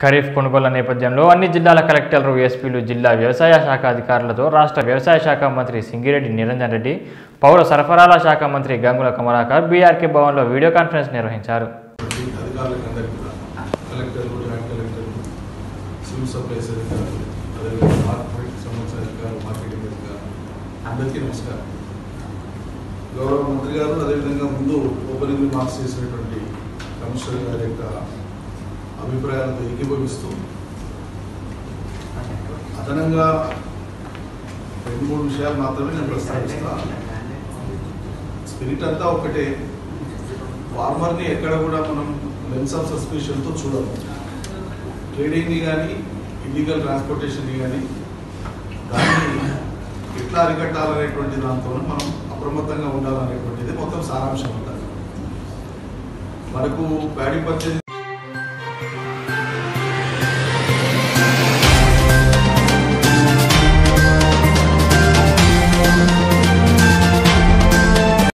ఖరీఫ్ కొనుగోళ్ల నేపథ్యంలో అన్ని జిల్లాల కలెక్టర్లు ఎస్పీలు జిల్లా వ్యవసాయ శాఖ అధికారులతో రాష్ట్ర వ్యవసాయ శాఖ మంత్రి సింగిరెడ్డి నిరంజన్ రెడ్డి పౌర సరఫరాల శాఖ మంత్రి గంగుల కమలాకర్ బీఆర్కే భవన్లో వీడియో కాన్ఫరెన్స్ నిర్వహించారు అధికారులకు అందరికీ కూడా కలెక్టర్లు జాయింట్ కలెక్టర్లు సివిల్ సప్లైస్ అధికారులు అదేవిధంగా మార్కెట్ సంబంధించిన అధికారులు మార్కెటింగ్ అధికారులు అందరికీ నమస్కారం గౌరవ మంత్రి గారు అదేవిధంగా ముందు ఓపెనింగ్ రిమార్క్స్ చేసినటువంటి కమిషనర్ గారి యొక్క అభిప్రాయాలతో ఏకీభవిస్తూ అదనంగా రెండు మూడు విషయాలు మాత్రమే నేను ప్రస్తావిస్తాను స్పిరిట్ అంతా ఒకటే ఫార్మర్ని ఎక్కడ కూడా మనం లెన్స్ ఆఫ్ సస్పెషన్తో చూడము ట్రేడింగ్ని కానీ ఇల్లీగల్ ట్రాన్స్పోర్టేషన్ని కానీ దాన్ని ఎట్లా అరికట్టాలనేటువంటి దాంతో మనం అప్రమత్తంగా ఉండాలనేటువంటిది మొత్తం సారాంశం ఉంటుంది మనకు ప్యాడీ పర్చేజ్